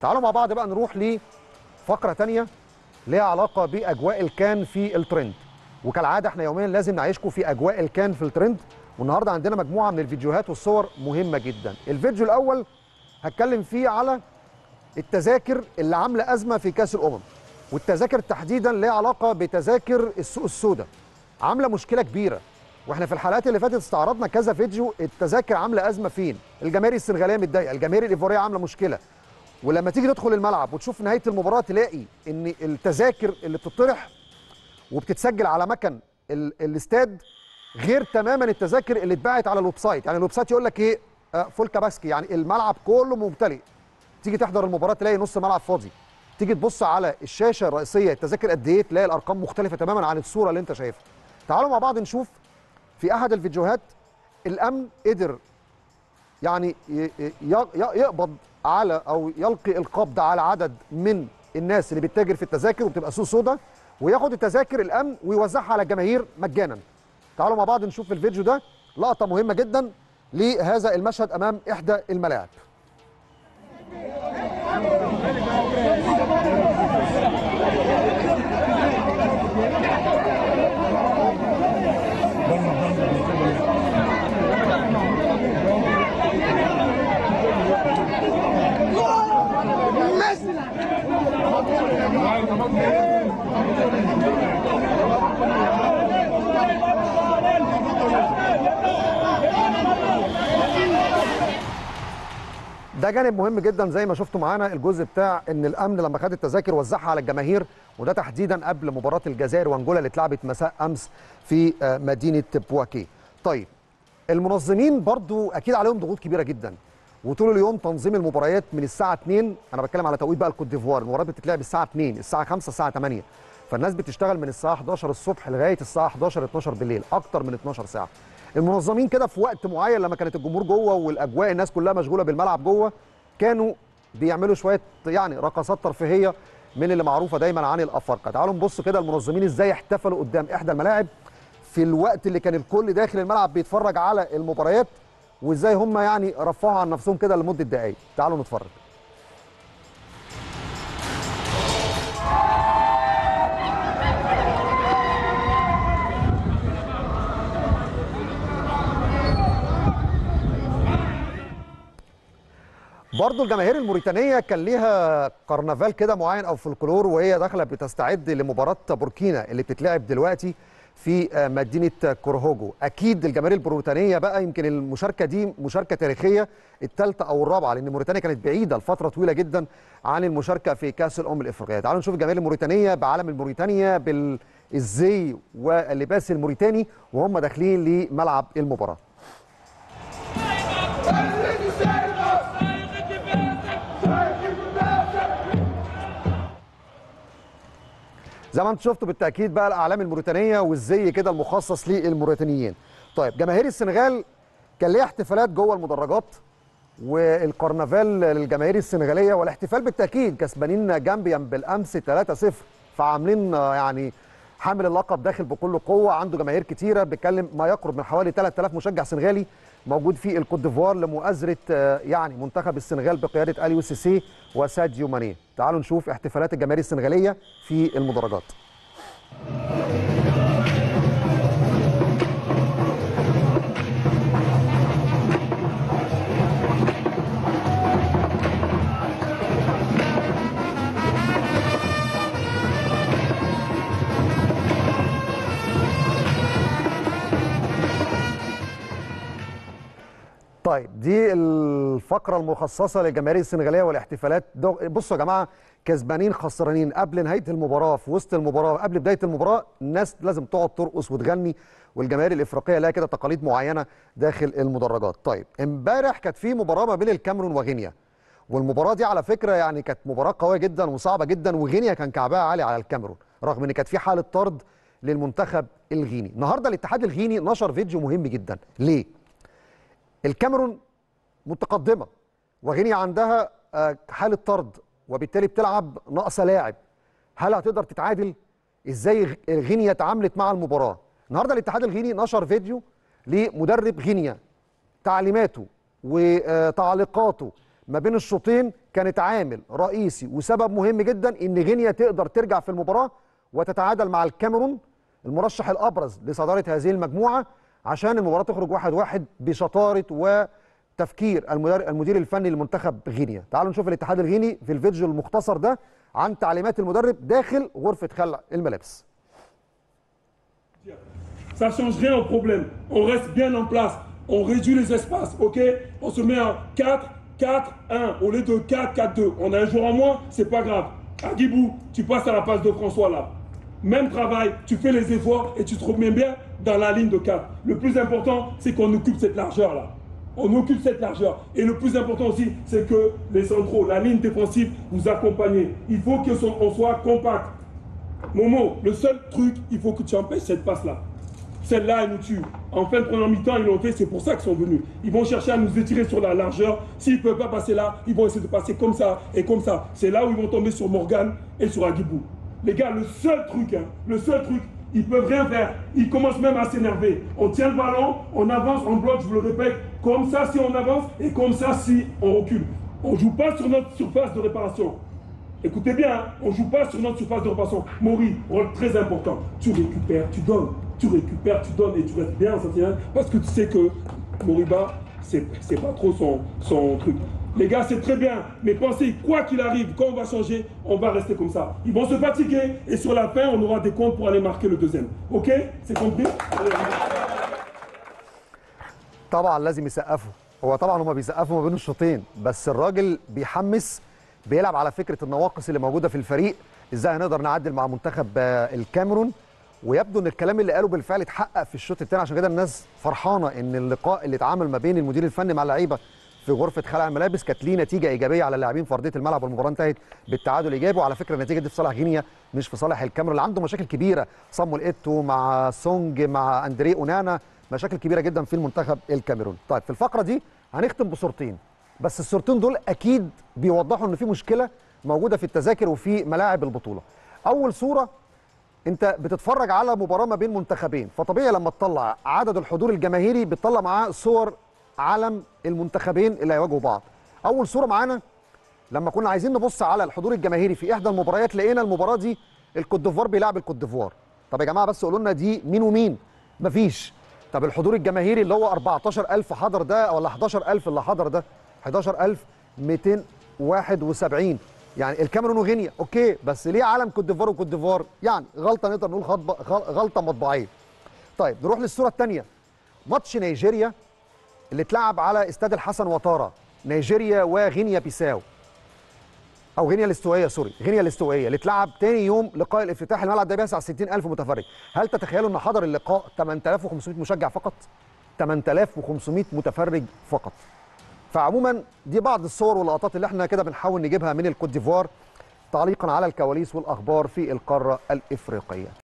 تعالوا مع بعض بقى نروح لفقره تانية ليها علاقه باجواء الكان في الترند وكالعاده احنا يوميا لازم نعيشكم في اجواء الكان في الترند والنهارده عندنا مجموعه من الفيديوهات والصور مهمه جدا الفيديو الاول هتكلم فيه على التذاكر اللي عامله ازمه في كاس الامم والتذاكر تحديدا ليها علاقه بتذاكر السوق السوداء عامله مشكله كبيره واحنا في الحلقات اللي فاتت استعرضنا كذا فيديو التذاكر عامله ازمه فين الجماهير السنغاليه متضايقه الجماهير الايفوريه عامله مشكله ولما تيجي تدخل الملعب وتشوف نهايه المباراه تلاقي ان التذاكر اللي بتطرح وبتتسجل على مكن ال- الاستاد غير تماما التذاكر اللي اتباعت على الويب سايت يعني الويب سايت يقول لك ايه آه، فول كباسكي يعني الملعب كله ممتلئ تيجي تحضر المباراه تلاقي نص ملعب فاضي تيجي تبص على الشاشه الرئيسيه التذاكر قد ايه تلاقي الارقام مختلفه تماما عن الصوره اللي انت شايفها تعالوا مع بعض نشوف في احد الفيديوهات الامن قدر يعني ي- ي- ي- يقبض على او يلقي القبض على عدد من الناس اللي بتتاجر في التذاكر وبتبقى سوق سودا وياخد التذاكر الامن ويوزعها على الجماهير مجانا تعالوا مع بعض نشوف في الفيديو ده لقطه مهمه جدا لهذا المشهد امام احدى الملاعب ده جانب مهم جدا زي ما شفتوا معانا الجزء بتاع ان الامن لما خد التذاكر وزعها على الجماهير وده تحديدا قبل مباراه الجزائر وانجولا اللي اتلعبت مساء امس في آه، مدينه بواكي. طيب المنظمين برضو اكيد عليهم ضغوط كبيره جدا وطول اليوم تنظيم المباريات من الساعه 2 انا بتكلم على توقيت بقى الكوت ديفوار المباريات بتتلعب الساعه 2 الساعه 5 الساعه 8 فالناس بتشتغل من الساعه 11 الصبح لغايه الساعه 11 12 بالليل اكتر من 12 ساعه المنظمين كده في وقت معين لما كانت الجمهور جوه والاجواء الناس كلها مشغوله بالملعب جوه كانوا بيعملوا شويه يعني رقصات ترفيهيه من اللي معروفه دايما عن الافارقه تعالوا نبص كده المنظمين ازاي احتفلوا قدام احدى الملاعب في الوقت اللي كان الكل داخل الملعب بيتفرج على المباريات وازاي هم يعني رفعوا عن نفسهم كده لمده دقائق تعالوا نتفرج برضو الجماهير الموريتانيه كان ليها كرنفال كده معين او فولكلور وهي داخله بتستعد لمباراه بوركينا اللي بتتلعب دلوقتي في آه، مدينه كورهوجو اكيد الجماهير الموريتانيه بقى يمكن المشاركه دي مشاركه تاريخيه الثالثه او الرابعه لان موريتانيا كانت بعيده لفتره طويله جدا عن المشاركه في كاس الامم الافريقيه تعالوا نشوف الجماهير الموريتانيه بعلم الموريتانيا بالزي واللباس الموريتاني وهم داخلين لملعب المباراه زي ما انتم شفتوا بالتاكيد بقى الاعلام الموريتانيه والزي كده المخصص للموريتانيين. طيب جماهير السنغال كان ليها احتفالات جوه المدرجات والكرنفال للجماهير السنغاليه والاحتفال بالتاكيد كسبانين جامبيا بالامس 3-0 فعاملين آه، يعني حامل اللقب داخل بكل قوه عنده جماهير كتيره بيتكلم ما يقرب من حوالي 3000 مشجع سنغالي موجود في الكوت ديفوار لمؤازره آه، يعني منتخب السنغال بقياده اليو سيسي وساديو ماني تعالوا نشوف احتفالات الجماهير السنغاليه في المدرجات طيب دي الفقره المخصصه للجماهير السنغاليه والاحتفالات دو- بصوا يا جماعه كسبانين خسرانين قبل نهايه المباراه في وسط المباراه قبل بدايه المباراه الناس لازم تقعد ترقص وتغني والجماهير الافريقيه لها كده تقاليد معينه داخل المدرجات طيب امبارح كانت في مباراه ما بين الكاميرون وغينيا والمباراه دي على فكره يعني كانت مباراه قويه جدا وصعبه جدا وغينيا كان كعبها عالي على الكاميرون رغم ان كانت في حاله طرد للمنتخب الغيني النهارده الاتحاد الغيني نشر فيديو مهم جدا ليه الكاميرون متقدمه وغينيا عندها آه، حاله طرد وبالتالي بتلعب ناقصه لاعب هل هتقدر تتعادل ازاي غ- غينيا اتعاملت مع المباراه النهارده الاتحاد الغيني نشر فيديو لمدرب غينيا تعليماته وتعليقاته ما بين الشوطين كانت عامل رئيسي وسبب مهم جدا ان غينيا تقدر ترجع في المباراه وتتعادل مع الكاميرون المرشح الابرز لصداره هذه المجموعه عشان المباراه تخرج واحد واحد بشطاره وتفكير المدير, المدير الفني لمنتخب غينيا تعالوا نشوف الاتحاد الغيني في الفيديو المختصر ده عن تعليمات المدرب داخل غرفه خلع الملابس Ça change rien au problème. On reste bien en place. On réduit les espaces, ok On se met en 4, 4, 1 au lieu de 4, 4, 2. On a un jour en moins, c'est pas grave. Agibou, tu passes à la passe de François là. Même travail, tu fais les efforts et tu te remets bien dans la ligne de 4. Le plus important, c'est qu'on occupe cette largeur là. On occupe cette largeur. Et le plus important aussi, c'est que les centraux, la ligne défensive, vous accompagnez. Il faut qu'on soit compact. Momo, le seul truc, il faut que tu empêches cette passe-là. Celle-là, elle nous tue. En fin de première mi-temps, ils l'ont fait, c'est pour ça qu'ils sont venus. Ils vont chercher à nous étirer sur la largeur. S'ils ne peuvent pas passer là, ils vont essayer de passer comme ça et comme ça. C'est là où ils vont tomber sur Morgan et sur Agibou. Les gars, le seul truc, hein, le seul truc, ils peuvent rien faire. Ils commencent même à s'énerver. On tient le ballon, on avance, on bloque, je vous le répète, comme ça si on avance et comme ça si on recule. On ne joue pas sur notre surface de réparation. Écoutez bien, hein, on ne joue pas sur notre surface de réparation. Maury, rôle très important. Tu récupères, tu donnes, tu récupères, tu donnes et tu restes bien en sentinelle parce que tu sais que Moriba, c'est pas trop son, son truc. Les gars, c'est très bien, mais pensez, quoi qu'il arrive, quand on va changer, on va rester comme ça. Ils vont se fatiguer et sur la fin, on aura des comptes pour aller marquer le deuxième. Ok C'est compris Allez, طبعا لازم يسقفوا هو طبعا هما بيسقفوا ما بين الشوطين بس الراجل بيحمس بيلعب على فكره النواقص اللي موجوده في الفريق ازاي هنقدر نعدل مع منتخب آه، الكاميرون ويبدو ان الكلام اللي قاله بالفعل اتحقق في الشوط الثاني عشان كده الناس فرحانه ان اللقاء اللي اتعامل ما بين المدير الفني مع اللعيبه في غرفه خلع الملابس كانت ليه نتيجه ايجابيه على اللاعبين في ارضيه الملعب والمباراه انتهت بالتعادل ايجابي وعلى فكره النتيجه دي في صالح غينيا مش في صالح الكاميرون اللي عنده مشاكل كبيره صامويل ايتو مع سونج مع اندري اونانا مشاكل كبيره جدا في المنتخب الكاميروني طيب في الفقره دي هنختم بصورتين بس الصورتين دول اكيد بيوضحوا ان في مشكله موجوده في التذاكر وفي ملاعب البطوله اول صوره انت بتتفرج على مباراه ما بين منتخبين فطبيعي لما تطلع عدد الحضور الجماهيري بتطلع معاه صور علم المنتخبين اللي هيواجهوا بعض اول صوره معانا لما كنا عايزين نبص على الحضور الجماهيري في احدى المباريات لقينا المباراه دي الكوت ديفوار بيلعب الكوت ديفوار طب يا جماعه بس قولوا لنا دي مين ومين مفيش طب الحضور الجماهيري اللي هو 14000 حضر ده ولا 11000 اللي حضر ده 11271 يعني الكاميرون وغينيا اوكي بس ليه علم كوت ديفوار وكوت ديفوار يعني غلطه نقدر نقول خطبه غلطه مطبعيه طيب نروح للصوره الثانيه ماتش نيجيريا اللي اتلعب على استاد الحسن وطاره نيجيريا وغينيا بيساو او غينيا الاستوائيه سوري غينيا الاستوائيه اللي اتلعب تاني يوم لقاء الافتتاح الملعب ده بيسع 60000 متفرج هل تتخيلوا ان حضر اللقاء 8500 مشجع فقط 8500 متفرج فقط فعموما دي بعض الصور واللقطات اللي احنا كده بنحاول نجيبها من الكوت ديفوار تعليقا على الكواليس والاخبار في القاره الافريقيه